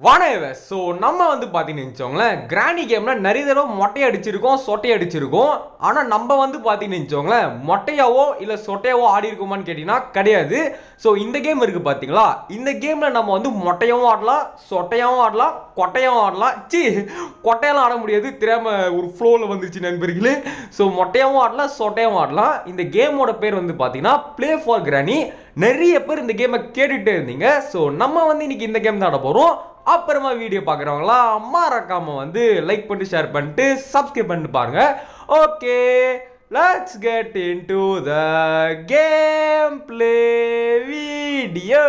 வானேவ so நம்ம வந்து பார்த்தீங்கன்னு வச்சோங்களேன் கிராணி கேமில் நிறைய தடவை மொட்டை அடிச்சிருக்கோம் சொட்டை அடிச்சிருக்கோம் ஆனால் நம்ம வந்து பார்த்தீங்கன்னு வச்சோங்களேன் மொட்டையாவோ இல்லை சொட்டையாவோ ஆடி இருக்கோமான்னு கேட்டிங்கன்னா கிடையாது ஸோ இந்த கேம் இருக்குது பார்த்தீங்களா இந்த கேமில் நம்ம வந்து மொட்டையாவும் ஆடலாம் சொட்டையாவும் ஆடலாம் கொட்டையாவும் ஆடலாம் சி கொட்டையெல்லாம் ஆட முடியாது தெரியாம ஒரு ஃப்ளோவில் வந்துருச்சு நண்பர்களே ஸோ மொட்டையாவும் ஆடலாம் சொட்டையாவும் ஆடலாம் இந்த கேமோட பேர் வந்து பார்த்தீங்கன்னா ப்ளே ஃபார் கிராணி நிறைய பேர் இந்த கேமை கேட்டுகிட்டே இருந்தீங்க ஸோ நம்ம வந்து இன்னைக்கு இந்த கேம் தான் ஆட போகிறோம் அப்புறமா வீடியோ பார்க்குறவங்களா மறக்காம வந்து லைக் பண்ணி ஷேர் பண்ணிட்டு சப்ஸ்கிரைப் பண்ணிட்டு பாருங்க okay let's get into the gameplay video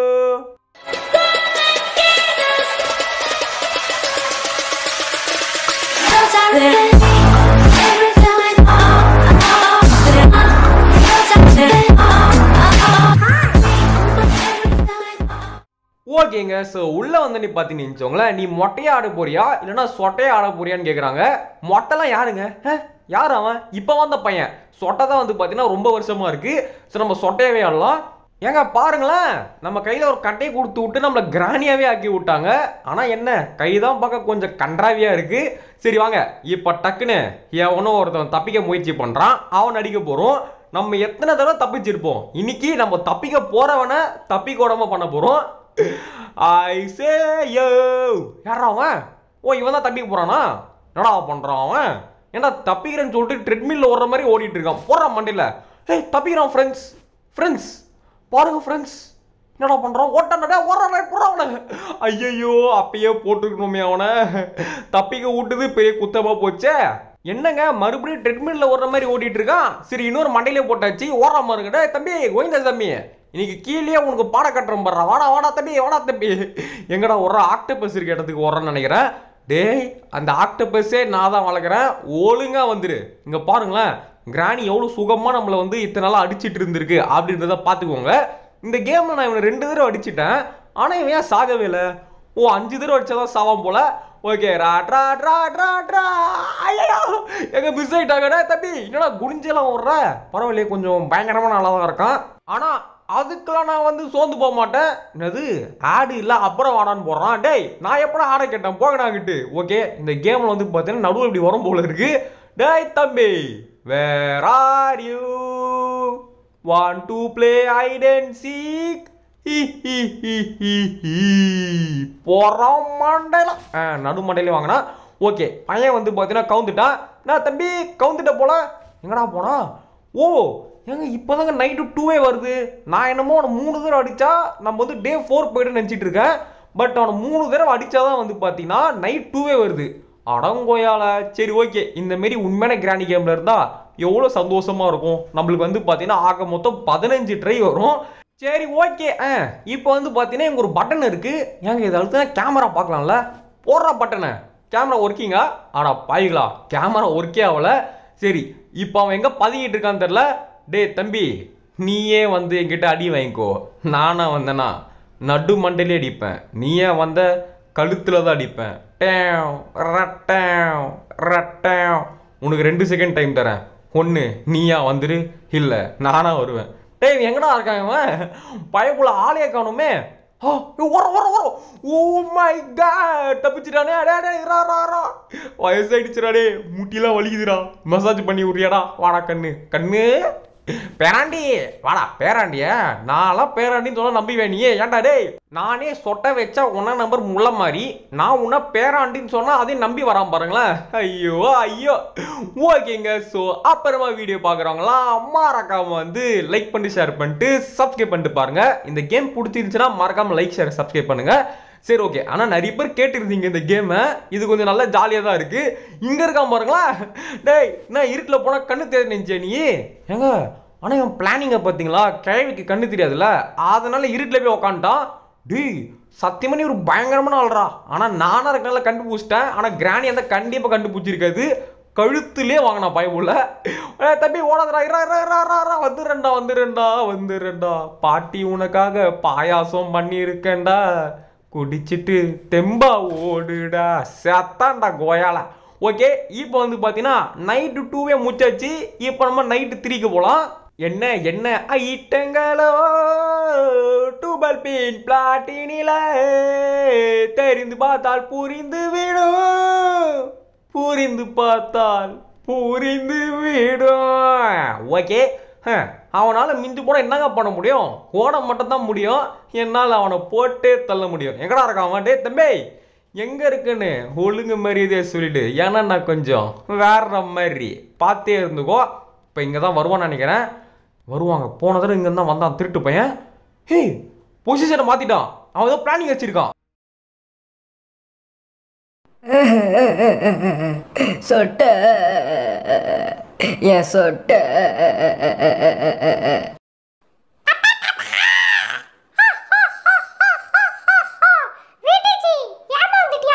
ஓகேங்க ஸோ உள்ள வந்து நீ பார்த்தீங்கன்னு வச்சுக்கோங்களேன் நீ மொட்டையா ஆட போறியா இல்லைன்னா சொட்டையா ஆட போறியான்னு கேட்குறாங்க மொட்டைலாம் யாருங்க ஹ? யார் அவன் இப்போ வந்த பையன் சொட்டை தான் வந்து பார்த்தீங்கன்னா ரொம்ப வருஷமா இருக்கு ஸோ நம்ம சொட்டையாவே ஆடலாம் ஏங்க பாருங்களேன் நம்ம கையில் ஒரு கட்டையை கொடுத்து விட்டு நம்மளை கிராணியாவே ஆக்கி விட்டாங்க ஆனால் என்ன கை தான் பார்க்க கொஞ்சம் கன்றாவியா இருக்கு சரி வாங்க இப்போ டக்குன்னு எவனோ ஒருத்தன் தப்பிக்க முயற்சி பண்ணுறான் அவன் அடிக்க போகிறோம் நம்ம எத்தனை தடவை தப்பிச்சிருப்போம் இன்னைக்கு நம்ம தப்பிக்க போறவனை தப்பிக்க விடாம பண்ண போறோம் ஐ சே யோ யாரா அவன் ஓ இவன் தான் தப்பிக்க போறானா என்னடா பண்றான் அவன் ஏன்டா தப்பிக்கிறேன்னு சொல்லிட்டு ட்ரெட்மில்ல ஓடுற மாதிரி ஓடிட்டு இருக்கான் போறான் மண்டையில ஏய் தப்பிக்கிறான் ஃப்ரெண்ட்ஸ் ஃப்ரெண்ட்ஸ் பாருங்க ஃப்ரெண்ட்ஸ் என்னடா பண்றான் ஓட்டானடா ஓடுறானே போறான் ஐயையோ அப்பயே போட்டுக்கணுமே அவனை தப்பிக்க விட்டது பெரிய குத்தமா போச்சே என்னங்க மறுபடியும் ட்ரெட்மில்ல ஓடுற மாதிரி ஓடிட்டு இருக்கான் சரி இன்னொரு மண்டையிலே போட்டாச்சு ஓடாம இருங்கடா தம்பி கோவிந்தா தம்பி இன்னைக்கு கீழே உனக்கு பாட கட்டுறேன் பாடுறா வாடா வாடா தம்பி வாடா தம்பி எங்கடா ஒரு ஆக்டோபஸ் இருக்க இடத்துக்கு ஓடுறேன்னு நினைக்கிறேன் டேய் அந்த ஆக்டோபஸே நான் தான் வளர்க்குறேன் ஒழுங்கா வந்துரு இங்க பாருங்களேன் கிராணி எவ்வளோ சுகமாக நம்மளை வந்து இத்தனை நாளாக அடிச்சிட்டு இருந்திருக்கு அப்படின்றத பார்த்துக்கோங்க இந்த கேமில் நான் இவனை ரெண்டு தடவை அடிச்சிட்டேன் ஆனால் இவன் ஏன் சாகவே இல்லை ஓ அஞ்சு தடவை அடிச்சாதான் சாவான் போல ஓகே ரா ட்ரா ட்ரா ட்ரா ட்ரா ஐயோ எங்க மிஸ் ஆயிட்டாங்கடா தம்பி என்னடா குனிஞ்செல்லாம் ஓடுற பரவாயில்லையே கொஞ்சம் பயங்கரமான நல்லா தான் இருக்கான் ஆனா அதுக்கெல்லாம் நான் வந்து சோர்ந்து போக மாட்டேன் என்னது ஆடு இல்லை அப்புறம் வாடான்னு போடுறான் டேய் நான் எப்படா ஆட கேட்டேன் போகடாங்கிட்டு ஓகே இந்த கேமில் வந்து பார்த்தீங்கன்னா நடுவில் இப்படி வரும் போல இருக்கு டேய் தம்பி where are you want to play hide and seek போறோம் மண்டையில ஆ, நடு மண்டையில வாங்கினா ஓகே பையன் வந்து பார்த்தீங்கன்னா கவுந்துட்டான் நான் தம்பி கவுந்துட்ட போல எங்கடா போனா ஓ ஏங்க இப்போதாங்க நைட்டு டூவே வருது நான் என்னமோ அவனை மூணு தடவை அடிச்சா நம்ம வந்து டே ஃபோர் போயிட்டு நினச்சிட்டு இருக்கேன் பட் அவனை மூணு தடவை அடிச்சாதான் வந்து பார்த்தீங்கன்னா நைட் டூவே வருது அடங்கோயால சரி ஓகே இந்த மாரி உண்மையான கிராணி கேம்ல இருந்தா எவ்வளோ சந்தோஷமா இருக்கும் நம்மளுக்கு வந்து பார்த்தீங்கன்னா ஆக மொத்தம் பதினஞ்சு ட்ரை வரும் சரி ஓகே ஆ இப்போ வந்து பார்த்தீங்கன்னா இங்கே ஒரு பட்டன் இருக்கு ஏங்க இதை அழுத்தினா கேமரா பார்க்கலாம்ல போடுற பட்டனை கேமரா ஒர்க்கிங்கா ஆடா பாய்களா கேமரா ஒர்க்கே ஆகல சரி இப்போ அவன் எங்கே பதுங்கிட்டு இருக்கான்னு தெரில டேய் தம்பி நீயே வந்து என்கிட்ட அடி வாங்கிக்கோ நானா வந்தேனா நடு மண்டையிலே அடிப்பேன் நீயே வந்த கழுத்தில் தான் அடிப்பேன் டேவ் ரட்டேவ் ரட்டேவ் உனக்கு ரெண்டு செகண்ட் டைம் தரேன் ஒன்று நீயா வந்துரு இல்லை நானா வருவேன் டேய் எங்கடா இருக்கான் இவன் பயப்புல ஆளையே காணுமே ஓ ஓர ஓர ஓர ஓ மை காட் தப்பிச்சிட்டானே அடே அடே இரா இரா இரா வயசாயிடுச்சுடா டே முட்டிலாம் வலிக்குதுடா மசாஜ் பண்ணி விட்றியாடா வாடா கண்ணு கண்ணு பேராண்டி வாடா பேராண்டியா நான்லாம் பேராண்டின்னு சொன்னா நம்பிவேன் நீயே ஏன்டா டேய் நானே சொட்டை வச்சா உன்ன நம்பர் முள்ள மாதிரி நான் உன்ன பேராண்டின்னு சொன்னா அதையும் நம்பி வராம பாருங்களேன் ஐயோ ஐயோ ஓகேங்க ஸோ அப்புறமா வீடியோ பார்க்குறவங்களாம் மறக்காம வந்து லைக் பண்ணி ஷேர் பண்ணிட்டு சப்ஸ்கிரைப் பண்ணிட்டு பாருங்க இந்த கேம் பிடிச்சிருந்துச்சுன்னா மறக்காம லைக் ஷேர் சப்ஸ்கிரைப் பண்ணுங்க சரி ஓகே ஆனால் நிறைய பேர் கேட்டிருந்தீங்க இந்த கேமை இது கொஞ்சம் நல்லா ஜாலியாக தான் இருக்கு இங்கே இருக்காம பாருங்களா டேய் நான் இருட்டில் போனால் கண்ணு தெரிஞ்சே நீ ஏங்க ஆனால் இவன் பிளானிங்கை பார்த்தீங்களா கிழவிக்கு கண்ணு தெரியாதுல்ல அதனால இருட்டில் போய் உக்காந்துட்டான் டேய் சத்தியமா நீ ஒரு பயங்கரமான ஆள்றா ஆனால் நானாக இருக்கனால கண்டுபிடிச்சிட்டேன் ஆனால் கிராணி அந்த கண்டிப்பாக கண்டுபிடிச்சிருக்காது கழுத்துலயே வாங்கினா பயமுள்ள தம்பி ஓடாதடா இரா இரா இரா இரா இரா வந்துடுறேன்டா வந்துடுறேன்டா வந்துடுறேன்டா பாட்டி உனக்காக பாயாசம் பண்ணியிருக்கேன்டா குடிச்சிட்டு தெம்பா ஓடுடா செத்தான்டா கோயால ஓகே இப்போ வந்து பார்த்தீங்கன்னா நைட்டு டூவே முச்சாச்சு இப்போ நம்ம நைட்டு த்ரீக்கு போகலாம் என்ன என்ன ஐட்டங்களோ டூபல் பின் பிளாட்டினில தெரிந்து பார்த்தால் புரிந்து விடும் புரிந்து பார்த்தால் புரிந்து விடும் ஓகே அவனால் மிஞ்சி போட என்னங்க பண்ண முடியும் ஓட மட்டும் தான் முடியும் என்னால் அவனை போட்டே தள்ள முடியும் எங்கடா இருக்கான் அவன் டே தம்பி எங்கே இருக்குன்னு ஒழுங்கு மரியாதையை சொல்லிடு ஏன்னா நான் கொஞ்சம் வேற மாதிரி பார்த்தே இருந்துக்கோ இப்போ இங்கே தான் வருவான்னு நினைக்கிறேன் வருவாங்க போன தடவை இங்கே தான் வந்தான் திருட்டு பையன் ஹே பொசிஷனை மாற்றிட்டான் அவன் ஏதோ பிளானிங் வச்சிருக்கான் சொட்ட என் சொட்ட வீட்டுச்சி ஏமாந்துட்டியா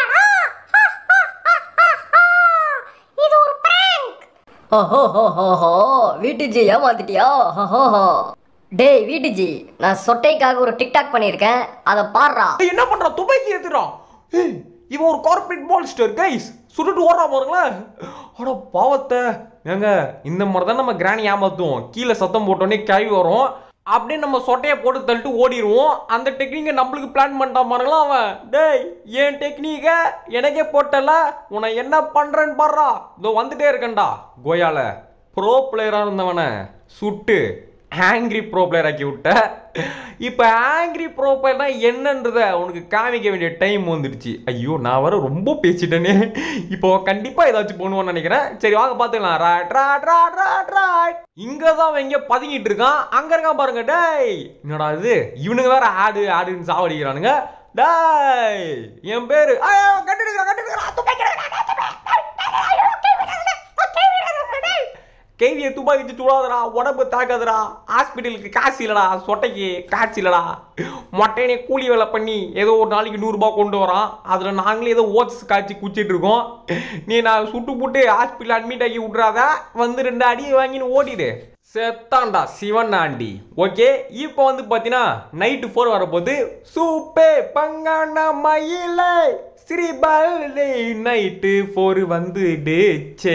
இது ஒரு பிராங்க் ஓஹோஹோஹோஹோ வீட்டுஜி ஏமாத்திட்டியா ஹோஹோஹோ டேய் வீட்டுஜி நான் சொட்டைக்காக ஒரு டிக்டாக் பண்ணியிருக்கேன் அதை பாடுறா ஏய், என்ன பண்றான் துப்பாக்கி ஏத்துறான் ஏய், இவன் ஒரு கார்ப்பரேட் மான்ஸ்டர் கைஸ் சுட்டுட்டு ஓடுறான் பாருங்களேன் அட பாவத்தை ஏங்க இந்த மாதிரி தான் நம்ம கிராணி ஏமாத்துவோம் கீழே சத்தம் போட்டோன்னே கழுவி வரும் அப்படியே நம்ம சொட்டையை போட்டு தள்ளிட்டு ஓடிடுவோம் அந்த டெக்னிக்கை நம்மளுக்கு பிளான் பண்ணிட்டான் பாருங்களா அவன் டேய் என் டெக்னிக்கை எனக்கே போட்டல உன்னை என்ன பண்றேன்னு பாடுறா இதோ வந்துட்டே இருக்கேன்டா கோயால ப்ரோ பிளேயராக இருந்தவனை சுட்டு ஆங்கிரி ப்ரோ பிளேயர் ஆக்கி விட்ட இப்போ ஆங்கிரி ப்ரோ பிளேயர்னா என்னன்றத உனக்கு காமிக்க வேண்டிய டைம் வந்துடுச்சு ஐயோ நான் வர ரொம்ப பேசிட்டேனே இப்போ கண்டிப்பாக ஏதாச்சும் பண்ணுவோன்னு நினைக்கிறேன் சரி வாங்க பார்த்துக்கலாம் ராட் ராட் ராட் ராட் ராட் இங்கே தான் அவன் இங்கே பதுங்கிட்டு இருக்கான் அங்கே இருக்கான் பாருங்க டேய் என்னடா இது இவனுங்க வேற ஆடு ஆடுன்னு சாவடிக்கிறானுங்க டேய் என் பேரு ஐயோ கட்டிடுக்கிறான் கட்டிடுக்கிறான் கேவியை துப்பாக்கி வச்சு சுடாதடா உடம்பு தாக்காதடா ஹாஸ்பிட்டலுக்கு காசு இல்லடா சொட்டைக்கு காசு இல்லடா மொட்டையனே கூலி வேலை பண்ணி ஏதோ ஒரு நாளைக்கு நூறுரூபா கொண்டு வரான் அதில் நாங்களே ஏதோ ஓட்ஸ் காய்ச்சி குச்சிட்டு இருக்கோம் நீ நான் சுட்டு போட்டு ஹாஸ்பிட்டல் அட்மிட் ஆக்கி விட்றாத வந்து ரெண்டு அடியை வாங்கின்னு ஓடிடு செத்தாண்டா சிவன் ஆண்டி ஓகே இப்போ வந்து பார்த்தீங்கன்னா நைட்டு ஃபோர் வரப்போது சூப்பே பங்கான மயிலை ஸ்ரீபாலே நைட்டு ஃபோர் வந்துடுச்சே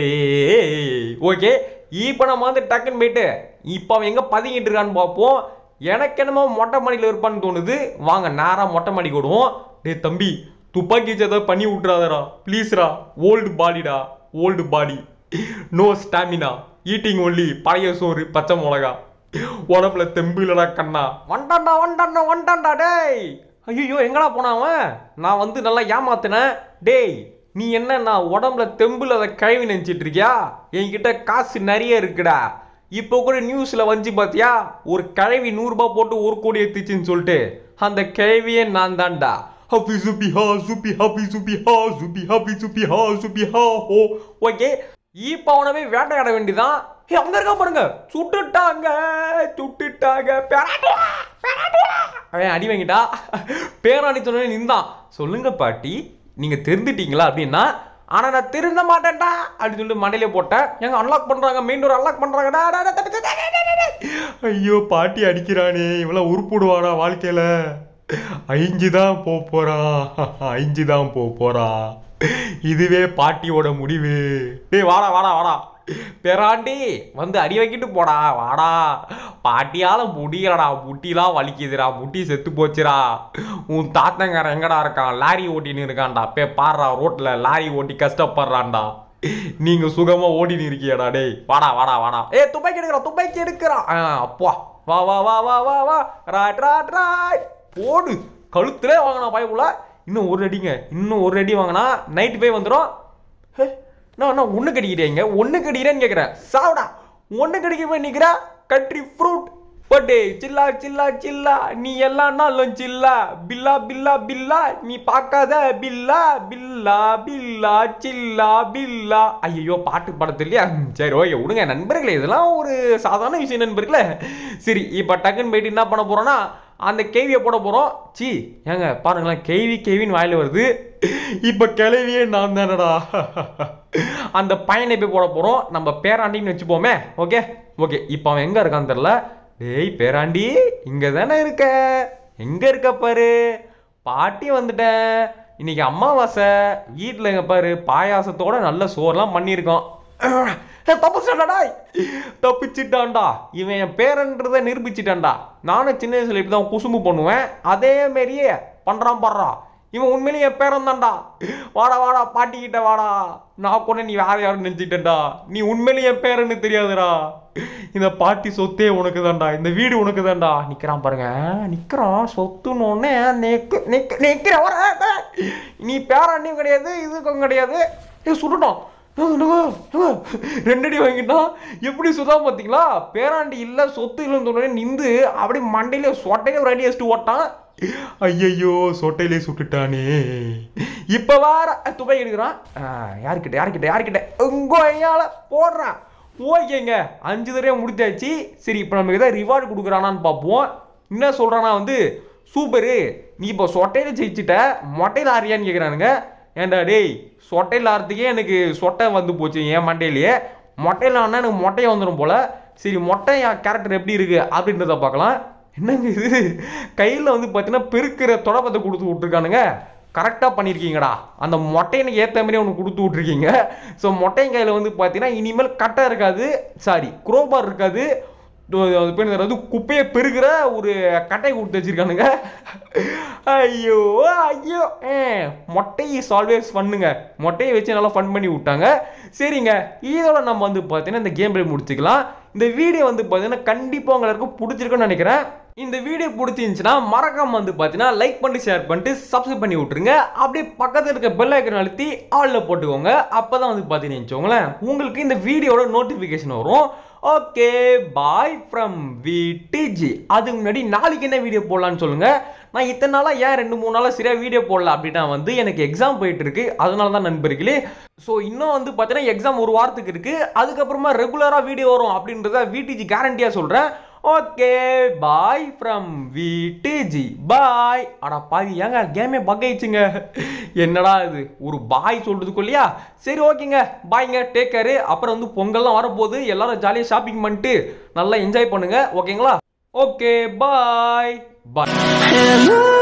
ஓகே இப்போ நம்ம வந்து டக்குன்னு போயிட்டு இப்போ அவன் எங்கே பதுங்கிட்டு இருக்கான்னு பார்ப்போம் எனக்கு என்னமோ மொட்டை மாடியில் இருப்பான்னு தோணுது வாங்க நேராக மொட்டை மாடிக்கு விடுவோம் டேய் தம்பி துப்பாக்கி வச்சு ஏதாவது பண்ணி விட்றாதடா ப்ளீஸ்ரா ஓல்டு பாடிடா old body no stamina eating only பழைய சோறு பச்சை மிளகா உடம்புல தெம்பு இல்லடா கண்ணா வண்டாண்டா வண்டாண்டா வண்டாண்டா டேய் ஐயோ எங்கடா போனான் அவன் நான் வந்து நல்லா ஏமாத்தினேன் டேய் நீ என்ன நான் உடம்புல தெம்புல அதை கழுவி நினச்சிட்டு இருக்கியா என்கிட்ட காசு நிறைய இருக்குடா இப்போ கூட நியூஸில் வந்து பார்த்தியா ஒரு கிழவி நூறுரூபா போட்டு ஒரு கோடி எடுத்துச்சுன்னு சொல்லிட்டு அந்த கிழவியே நான் தான்டா ஹபி சுபி ஹா சுபி ஹபி சுபி ஹா சுபி ஹபி சுபி ஹா சுபி ஹா ஹோ ஓகே இப்போ அவனவே வேட்டையாட வேண்டியதான் ஏ அங்க இருக்கா பாருங்க சுட்டுட்டாங்க சுட்டுட்டாங்க பேராட்டியா பேராட்டியா அவன் அடி வாங்கிட்டா பேராணி சொன்னே நின்றான் சொல்லுங்க பாட்டி நீங்க தெரிந்துட்டீங்களா அப்படின்னா ஆனா நான் திருந்த மாட்டேன்டா அப்படின்னு சொல்லிட்டு மண்டையிலே போட்டேன் எங்க அன்லாக் பண்றாங்க மெயின் டோர் அன்லாக் பண்றாங்க டா, டா, டா, டா, டா, டா, டா, டா, டா. ஐயோ பாட்டி அடிக்கிறானே இவெல்லாம் உருப்பிடுவானா வாழ்க்கையில ஐஞ்சு தான் போக போறான் ஐஞ்சு தான் போக போறான் இதுவே பாட்டியோட முடிவு டேய் வாடா வாடா வாடா பெறாண்டி வந்து அடி வைக்கிட்டு போடா வாடா பாட்டியால முடியலடா முட்டிலாம் வலிக்குதுடா முட்டி செத்து போச்சுடா உன் தாத்தங்காரன் எங்கடா இருக்கான் லாரி ஓட்டின்னு இருக்கான்டா பே பாடுறா ரோட்ல லாரி ஓட்டி கஷ்டப்படுறான்டா நீங்க சுகமா ஓடின்னு இருக்கியடா டேய் வாடா வாடா வாடா ஏ துப்பாக்கி எடுக்கிறான் துப்பாக்கி எடுக்கிறான் ஆ, அப்பா வா வா வா வா வா வா ராட் ராட் ராட் போடு கழுத்துல வாங்கினா பயப்புல இன்னும் ஒரு அடிங்க இன்னும் ஒரு அடி வாங்கினா நைட்டு போய் வந்துடும் ஹே, நான் நான் ஒன்று கடிக்கிறேங்க ஒன்று கடிக்கிறேன்னு கேட்குறேன் சாவுடா ஒன்று கடிக்க போய் நிற்கிறா கண்ட்ரி ஃப்ரூட் பட்டே சில்லா சில்லா சில்லா நீ எல்லாம் நாளும் சில்லா பில்லா பில்லா பில்லா நீ பார்க்காத பில்லா பில்லா பில்லா சில்லா பில்லா ஐயோ பாட்டு பாட இல்லையா சரி ஓகே விடுங்க நண்பர்களே இதெல்லாம் ஒரு சாதாரண விஷயம் நண்பர்களே சரி இப்போ டக்குன்னு போயிட்டு என்ன பண்ண போறோம்னா அந்த கேவியை போட போகிறோம் சி ஏங்க பாருங்களேன் கேவி கேவின்னு வாயில வருது இப்போ கிளவியே நான் தானடா அந்த பையனை போய் போட போகிறோம் நம்ம பேராண்டின்னு வச்சுப்போமே ஓகே ஓகே இப்போ அவன் எங்கே இருக்கான்னு தெரில டேய் பேராண்டி இங்கே தானே இருக்க எங்கே இருக்க பாரு பாட்டி வந்துட்டேன் இன்னைக்கு அமாவாசை வீட்டில் எங்க பாரு பாயாசத்தோட நல்ல சோறுலாம் பண்ணியிருக்கோம் தப்பிச்சிட்டான்டா தப்பிச்சிட்டான்டா இவன் என் பேரன்றதை நிரூபிச்சிட்டான்டா நானும் சின்ன வயசுல இப்படி தான் குசும்பு பண்ணுவேன் அதே மாதிரியே பண்றான் பாடுறா இவன் உண்மையிலேயே என் பேரன் தான்டா வாடா வாடா பாட்டிக்கிட்ட வாடா நான் கூட நீ வேற யாரும் நினைச்சிட்டேன்டா நீ உண்மையிலேயே என் பேரன்னு தெரியாதுடா இந்த பாட்டி சொத்தே உனக்கு தான்டா இந்த வீடு உனக்கு தான்டா நிக்கிறான் பாருங்க நிக்கிறான் சொத்துன்னு நெக்கு நெக்கு நிக்கிற வர நீ பேராண்டியும் கிடையாது இதுக்கும் கிடையாது ஏ சுடணும் ரெண்டடி வாங்கிட்டான் எப்படி சுதான் பார்த்தீங்களா பேராண்டி இல்லை சொத்து இல்லைன்னு சொன்னோடனே நிந்து அப்படியே மண்டையில சொட்டையில ஒரு அடி வச்சுட்டு ஓட்டான் ஐயையோ சொட்டையிலே சுட்டுட்டானே இப்போ வேற துபை எடுக்கிறான் ஆ, யாருக்கிட்ட யாருக்கிட்ட யாருக்கிட்ட உங்க ஐயால போடுறான் ஓகேங்க அஞ்சு தடவை முடிச்சாச்சு சரி இப்போ நமக்கு ஏதாவது ரிவார்டு கொடுக்குறானான்னு பார்ப்போம் என்ன சொல்கிறானா வந்து சூப்பரு நீ இப்போ சொட்டையில் ஜெயிச்சிட்ட மொட்டையில் ஆறியான்னு கேட்குறானுங்க ஏன்டா டேய் சொட்டையில் ஆறதுக்கே எனக்கு சொட்டை வந்து போச்சு என் மண்டையிலேயே மொட்டையில் ஆனால் எனக்கு மொட்டையை வந்துடும் போல் சரி மொட்டை என் கேரக்டர் எப்படி இருக்குது அப்படின்றத பார்க்கலாம் என்னங்க இது கையில் வந்து பார்த்தீங்கன்னா பெருக்கிற தொடப்பத்தை கொடுத்து விட்ருக்கானுங்க கரெக்டாக பண்ணியிருக்கீங்கடா அந்த மொட்டையனுக்கு ஏற்ற மாதிரி ஒன்று கொடுத்து விட்ருக்கீங்க ஸோ மொட்டையன் கையில் வந்து பார்த்தீங்கன்னா இனிமேல் கட்டை இருக்காது சாரி குரோபார் இருக்காது அது பேர் என்னது, குப்பையை பெருக்கிற ஒரு கட்டை கொடுத்து வச்சிருக்கானுங்க ஐயோ ஐயோ ஏ மொட்டை இஸ் ஆல்வேஸ் பண்ணுங்க மொட்டையை வச்சு நல்லா ஃபன் பண்ணி விட்டாங்க சரிங்க இதோட நம்ம வந்து பார்த்தீங்கன்னா இந்த கேம் பிளே முடிச்சுக்கலாம் இந்த வீடியோ வந்து பார்த்தீங்கன்னா கண்டிப்பாக உங்களுக்கு பிடிச்சிருக்குன்னு நினைக்கிறேன் இந்த வீடியோ பிடிச்சிருந்துச்சுன்னா மறக்காம வந்து பார்த்தீங்கன்னா லைக் பண்ணி ஷேர் பண்ணிட்டு சப்ஸ்கிரைப் பண்ணி விட்டுருங்க அப்படியே பக்கத்தில் இருக்க பெல் ஐக்கன் அழுத்தி ஆலில் போட்டுக்கோங்க அப்போ தான் வந்து பார்த்தீங்கன்னு வச்சுக்கோங்களேன் உங்களுக்கு இந்த வீடியோட நோட்டிஃபிகேஷன் வரும் ஓகே பாய் ஃப்ரம் விடிஜி அதுக்கு முன்னாடி நாளைக்கு என்ன வீடியோ போடலான்னு சொல்லுங்க நான் இத்தனை நாளாக ஏன் ரெண்டு மூணு நாளாக சரியாக வீடியோ போடல அப்படின்னா வந்து எனக்கு எக்ஸாம் போயிட்டு இருக்கு அதனால தான் நண்பர்களே ஸோ இன்னும் வந்து பார்த்தீங்கன்னா எக்ஸாம் ஒரு வாரத்துக்கு இருக்கு அதுக்கப்புறமா ரெகுலராக வீடியோ வரும் அப்படின்றத விடிஜி கேரண்டியாக சொல்கிறேன் okay bye from VDG bye அடா பாவி ஏங்க கேமே பக் ஆயிடுச்சுங்க என்னடா இது ஒரு பாய் சொல்றதுக்குள்ளயா சரி ஓகேங்க பாய்ங்க டேக் கேரு அப்புறம் வந்து பொங்கல்லாம் வரப்போகுது எல்லாரும் ஜாலியாக ஷாப்பிங் பண்ணிட்டு நல்லா என்ஜாய் பண்ணுங்க ஓகேங்களா ஓகே பாய் பாய் Hello.